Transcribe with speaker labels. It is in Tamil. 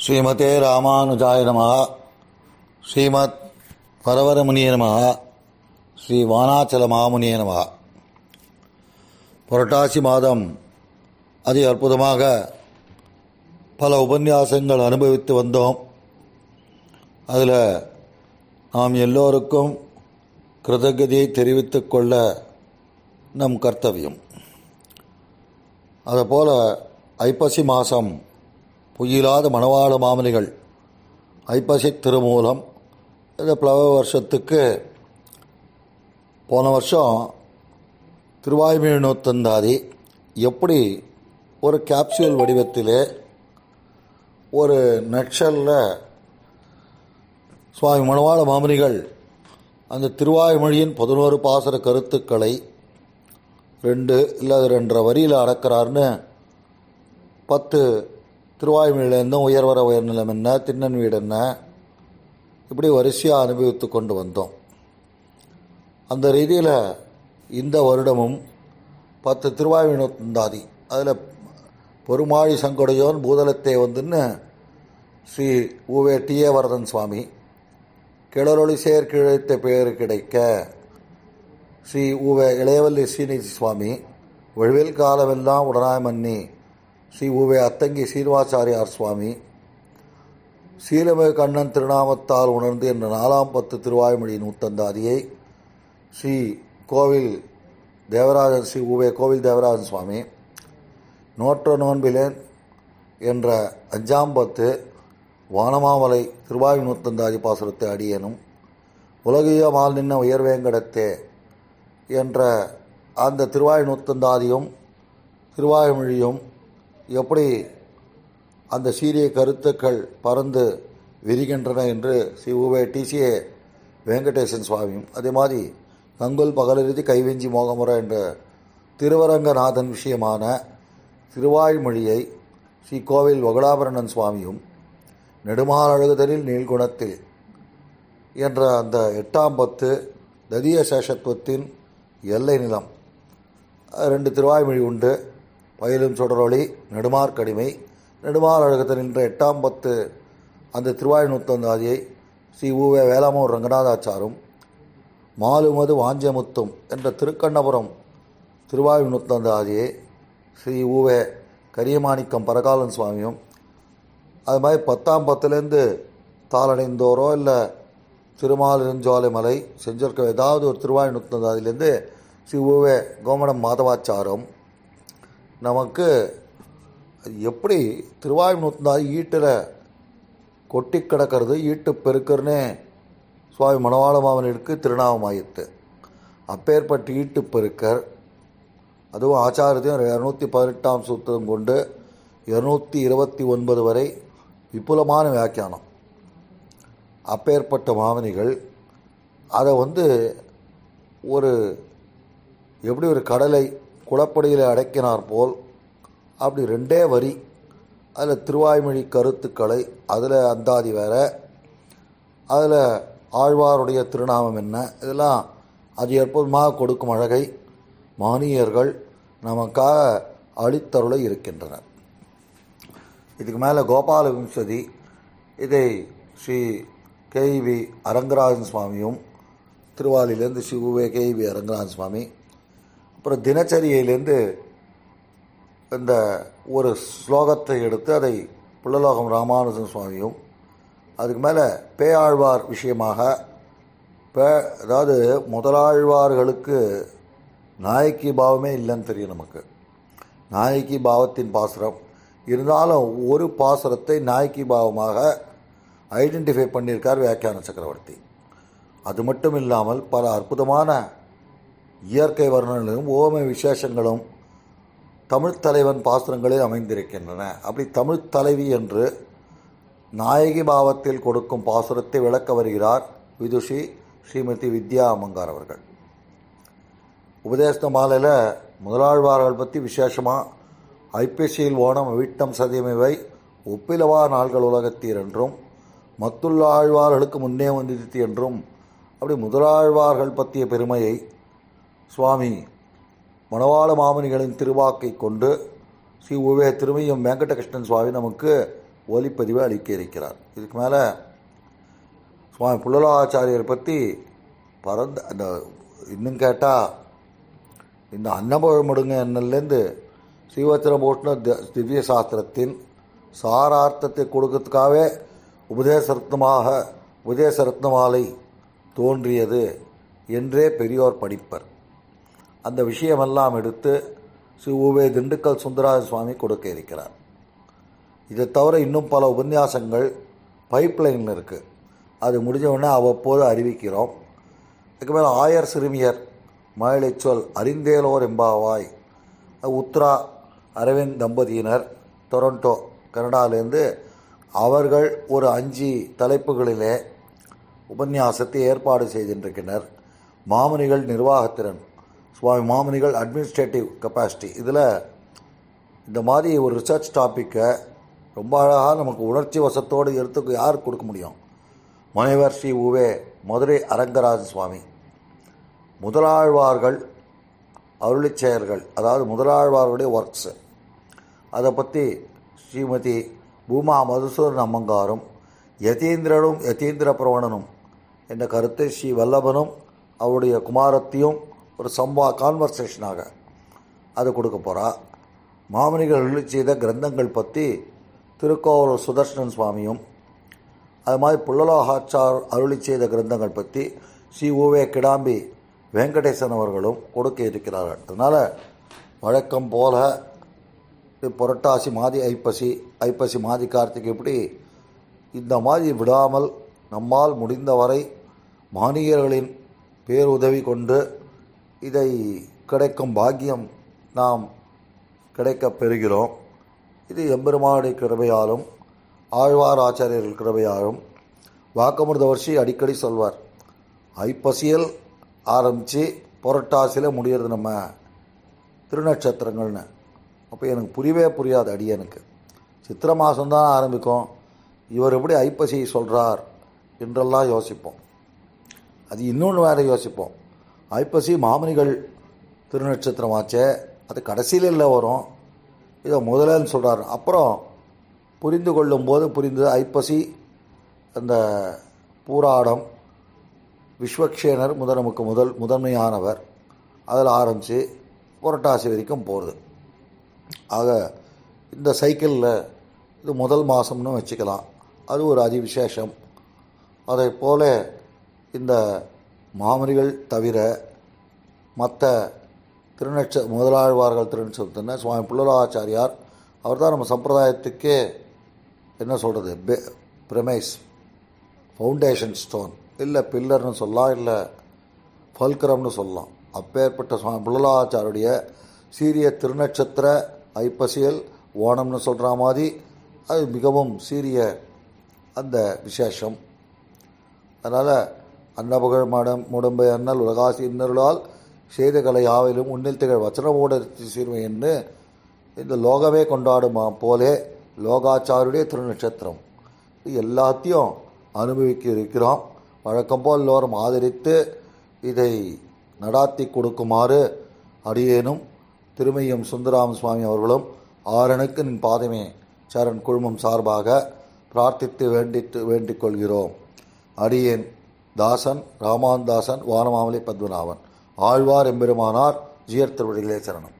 Speaker 1: ஸ்ரீமதே ராமானுஜாய நமः ஸ்ரீமத் வரவரமுனிய நமः ஸ்ரீ வானாச்சல மாமுனிய நமः புரட்டாசி மாதம் அதி அற்புதமாக பல உபன்யாசங்கள் அனுபவித்து வந்தோம் அதில் நாம் எல்லோருக்கும் கிருதகதியை தெரிவித்துக் கொள்ள நம் கர்த்தவியம் அதுபோல ஐப்பசி மாதம் புயிலாத மணவாள மாமனிகள் ஐப்பசி திருமூலம் இந்த பிளவ வருஷத்துக்கு போன வருஷம் திருவாய்மொழி நூத்தந்தாதி எப்படி ஒரு கேப்சூல் வடிவத்திலே ஒரு நட்சலில் சுவாமி மணவாள மாமனிகள் அந்த திருவாய்மொழியின் பதினோரு பாசர கருத்துக்களை ரெண்டு இல்லை ரெண்டரை வரியில் அடக்கிறாருன்னு பத்து திருவாய்மொழியிலேருந்தும் உயர்வர உயர்நிலம் என்ன திண்ணன் வீடு என்ன இப்படி வரிசையாக அனுபவித்து கொண்டு வந்தோம் அந்த ரீதியில் இந்த வருடமும் பத்து திருவாய்மொழி அதில் பெருமாழி சங்கொடையோன் பூதலத்தை வந்துன்னு ஸ்ரீ ஊவே டி ஏ வரதன் சுவாமி கிளறொளி செயற்கிழைத்த பெயர் கிடைக்க ஸ்ரீ ஊவே இளையவல்லி ஸ்ரீநிதி சுவாமி வழுவில் காலமெல்லாம் உடனாய் மன்னி ஸ்ரீ ஊவே அத்தங்கி சீனிவாச்சாரியார் சுவாமி சீலமிகு கண்ணன் திருநாமத்தால் உணர்ந்து என்ற நாலாம் பத்து திருவாய்மொழி நூத்தந்தாதியை ஸ்ரீ கோவில் தேவராஜன் ஸ்ரீ ஊவே கோவில் தேவராஜன் சுவாமி நோற்ற நோன்பிலேன் என்ற அஞ்சாம் பத்து வானமாமலை திருவாயு நூத்தந்தாதி பாசுரத்தை அடியனும் உலகிய மால் நின்ன உயர்வேங்கடத்தே என்ற அந்த திருவாயு நூத்தந்தாதியும் திருவாய்மொழியும் எப்படி அந்த சீரிய கருத்துக்கள் பறந்து விரிகின்றன என்று ஸ்ரீ ஊவே டிசிஏ வெங்கடேசன் சுவாமியும் அதே மாதிரி கங்குல் பகலருதி கைவெஞ்சி மோகமுறை என்ற திருவரங்கநாதன் விஷயமான திருவாய்மொழியை ஸ்ரீ கோவில் வகுடாபரணன் சுவாமியும் நெடுமாலழகுதலில் நீள்குணத்தில் என்ற அந்த எட்டாம் பத்து ததிய சேஷத்துவத்தின் எல்லை நிலம் ரெண்டு திருவாய்மொழி உண்டு பயிலும் சுடரொளி நெடுமார்க்கடிமை நெடுமால் அழகத்தன் என்ற எட்டாம் பத்து அந்த திருவாய் நூத்தந்தாதியை ஸ்ரீ ஊவே வேளாமூர் ரங்கநாதாச்சாரும் மாலுமது வாஞ்சமுத்தும் என்ற திருக்கண்ணபுரம் திருவாயு நூத்தந்தாதியை ஸ்ரீ ஊவே கரியமாணிக்கம் பரகாலன் சுவாமியும் அது மாதிரி பத்தாம் பத்துலேருந்து தாளடைந்தோரோ இல்லை திருமாலிருஞ்சோலை மலை செஞ்சிருக்க ஏதாவது ஒரு திருவாயு நூத்தந்தாதிலேருந்து ஸ்ரீ ஊவே கோமடம் மாதவாச்சாரம் நமக்கு எப்படி திருவாயு நூத்தந்தாதி ஈட்டில் கொட்டி கிடக்கிறது ஈட்டு பெருக்கர்னே சுவாமி மணவாள மாமனிற்கு திருநாமமாயிற்று அப்பேற்பட்ட ஈட்டு பெருக்கர் அதுவும் ஆச்சாரத்தையும் இரநூத்தி பதினெட்டாம் சூத்திரம் கொண்டு இருநூற்றி இருபத்தி ஒன்பது வரை விபுலமான வியாக்கியானம் அப்பேற்பட்ட மாமனிகள் அதை வந்து ஒரு எப்படி ஒரு கடலை குளப்படியில் அடைக்கினார் போல் அப்படி ரெண்டே வரி அதில் திருவாய்மொழி கருத்துக்களை அதில் அந்தாதி வேற அதில் ஆழ்வாருடைய திருநாமம் என்ன இதெல்லாம் அது அற்புதமாக கொடுக்கும் அழகை மானியர்கள் நமக்காக அளித்தருள இருக்கின்றனர் இதுக்கு மேலே கோபால விம்சதி இதை ஸ்ரீ கேவி அரங்கராஜன் சுவாமியும் திருவாலிலேருந்து ஸ்ரீ உவே கேவி அரங்கராஜன் சுவாமி அப்புறம் தினச்சரியிலேருந்து இந்த ஒரு ஸ்லோகத்தை எடுத்து அதை புள்ளலோகம் ராமானுஜன் சுவாமியும் அதுக்கு மேலே பேயாழ்வார் விஷயமாக பே அதாவது முதலாழ்வார்களுக்கு நாயக்கி பாவமே இல்லைன்னு தெரியும் நமக்கு நாயக்கி பாவத்தின் பாசுரம் இருந்தாலும் ஒரு பாசுரத்தை நாயக்கி பாவமாக ஐடென்டிஃபை பண்ணியிருக்கார் வியாக்கியான சக்கரவர்த்தி அது மட்டும் இல்லாமல் பல அற்புதமான இயற்கை வர்ணங்களும் ஓமை விசேஷங்களும் தமிழ் தலைவன் பாசுரங்களில் அமைந்திருக்கின்றன அப்படி தமிழ் தலைவி என்று நாயகி பாவத்தில் கொடுக்கும் பாசுரத்தை விளக்க வருகிறார் விதுஷி ஸ்ரீமதி வித்யா அம்மங்கார் அவர்கள் உபதேச மாலையில் முதலாழ்வார்கள் பற்றி விசேஷமாக ஐப்பசியில் ஓணம் வீட்டம் சதியமைவை ஒப்பிலவா நாள்கள் உலகத்தீர் என்றும் மத்துள்ள ஆழ்வார்களுக்கு முன்னே வந்திருத்தி என்றும் அப்படி முதலாழ்வார்கள் பற்றிய பெருமையை சுவாமி மணவாள மாமனிகளின் திருவாக்கை கொண்டு ஸ்ரீ உவே திருமையம் வெங்கடகிருஷ்ணன் சுவாமி நமக்கு ஒலிப்பதிவை அளிக்க இருக்கிறார் இதுக்கு மேலே சுவாமி புள்ளலாச்சாரியர் பற்றி பரந்த அந்த இன்னும் கேட்டால் இந்த அன்னபழமுடுங்க என்னலேருந்து ஸ்ரீவத்திரபூஷ்ண தி- திவ்ய சாஸ்திரத்தின் சாரார்த்தத்தை கொடுக்கறதுக்காகவே உபதேசரத்னமாக உபதேசரத்னமாலை தோன்றியது என்றே பெரியோர் படிப்பர் அந்த விஷயமெல்லாம் எடுத்து ஸ்ரீ உவே திண்டுக்கல் சுந்தராஜ சுவாமி கொடுக்க இருக்கிறார் இதை தவிர இன்னும் பல உபன்யாசங்கள் பைப்லைனில் இருக்குது அது முடிஞ்ச உடனே அவ்வப்போது அறிவிக்கிறோம் அதுக்கு மேலே ஆயர் சிறுமியர் மழலை சொல் அறிந்தேலோர் எம்பாவாய் உத்ரா அரவிந்த் தம்பதியினர் டொரண்டோ கனடாலேருந்து அவர்கள் ஒரு அஞ்சு தலைப்புகளிலே உபன்யாசத்தை ஏற்பாடு செய்திருக்கின்றனர் மாமுனிகள் நிர்வாகத்திறன் சுவாமி மாமுனிகள் அட்மினிஸ்ட்ரேட்டிவ் கெப்பாசிட்டி இதில் இந்த மாதிரி ஒரு ரிசர்ச் டாப்பிக்கை ரொம்ப அழகாக நமக்கு உணர்ச்சி வசத்தோடு எடுத்து யார் கொடுக்க முடியும் முனைவர் ஸ்ரீ உவே மதுரை அரங்கராஜ சுவாமி முதலாழ்வார்கள் அருளிச் செயல்கள் அதாவது முதலாழ்வார்களுடைய ஒர்க்ஸு அதை பற்றி ஸ்ரீமதி பூமா மதுசூதன் அம்மங்காரும் யதீந்திரனும் யதீந்திர பிரவணனும் என்ற கருத்தை ஸ்ரீ வல்லபனும் அவருடைய குமாரத்தையும் ஒரு சம்பா கான்வர்சேஷனாக அது கொடுக்க போகிறா மாமனிகள் அருளி செய்த கிரந்தங்கள் பற்றி திருக்கோவலூர் சுதர்ஷனன் சுவாமியும் அது மாதிரி புள்ளலோகாச்சார் அருளி செய்த கிரந்தங்கள் பற்றி ஸ்ரீ ஓவே கிடாம்பி வெங்கடேசன் அவர்களும் கொடுக்க இருக்கிறார்கள் அதனால் வழக்கம் போல இது புரட்டாசி மாதி ஐப்பசி ஐப்பசி மாதி கார்த்திகை இப்படி இந்த மாதிரி விடாமல் நம்மால் முடிந்தவரை மானியர்களின் பேருதவி கொண்டு இதை கிடைக்கும் பாக்கியம் நாம் கிடைக்கப் பெறுகிறோம் இது எம்பெருமானுடைய கிருபையாலும் ஆழ்வார் ஆச்சாரியர்கள் கிருபையாலும் வாக்கமிருதவர்ஷி அடிக்கடி சொல்வார் ஐப்பசியில் ஆரம்பித்து புரட்டாசியில் முடியறது நம்ம திருநட்சத்திரங்கள்னு அப்போ எனக்கு புரியவே புரியாது அடியனுக்கு சித்திர மாதம்தான் ஆரம்பிக்கும் இவர் எப்படி ஐப்பசி சொல்கிறார் என்றெல்லாம் யோசிப்போம் அது இன்னொன்று வேறு யோசிப்போம் ஐப்பசி மாமனிகள் திருநட்சத்திரமாச்சே அது கடைசியில் இல்லை வரும் இதை முதலன்னு சொல்கிறார் அப்புறம் புரிந்து கொள்ளும்போது புரிந்தது ஐப்பசி அந்த பூராடம் விஸ்வக்ஷேனர் முதல் நமக்கு முதல் முதன்மையானவர் அதில் ஆரம்பித்து புரட்டாசி வரைக்கும் போகிறது ஆக இந்த சைக்கிளில் இது முதல் மாதம்னு வச்சுக்கலாம் அது ஒரு அதிவிசேஷம் அதை போல இந்த மாமனிகள் தவிர மற்ற திருநட்ச முதலாழ்வார்கள் திருநட்சத்திரத்தின சுவாமி புள்ளலாச்சாரியார் அவர் தான் நம்ம சம்பிரதாயத்துக்கே என்ன சொல்கிறது பெ பிரமேஸ் ஃபவுண்டேஷன் ஸ்டோன் இல்லை பில்லர்னு சொல்லலாம் இல்லை ஃபல்கரம்னு சொல்லலாம் அப்பேற்பட்ட சுவாமி புள்ளலாச்சாருடைய சீரிய திருநட்சத்திர ஐப்பசியல் ஓணம்னு சொல்கிற மாதிரி அது மிகவும் சீரிய அந்த விசேஷம் அதனால் அன்னபுகழ் மடம் முடம்பை அண்ணல் உலகாசி இன்னருளால் செய்த கலை யாவிலும் உன்னில் திகழ் வச்சனமோட சீர்மை என்று இந்த லோகமே கொண்டாடுமா போலே லோகாச்சாருடைய திருநட்சத்திரம் இது எல்லாத்தையும் அனுபவிக்க இருக்கிறோம் வழக்கம் போல் எல்லோரும் ஆதரித்து இதை நடாத்தி கொடுக்குமாறு அடியேனும் திருமையும் சுந்தராம சுவாமி அவர்களும் ஆறனுக்கு நின் பாதமே சரண் குழுமம் சார்பாக பிரார்த்தித்து வேண்டித்து வேண்டிக் கொள்கிறோம் அடியேன் தாசன் ராமான் தாசன் வானமாமலை பத்மநாபன் ஆழ்வார் எம்பெருமானார் ஜியர் திருவடிகளே சரணம்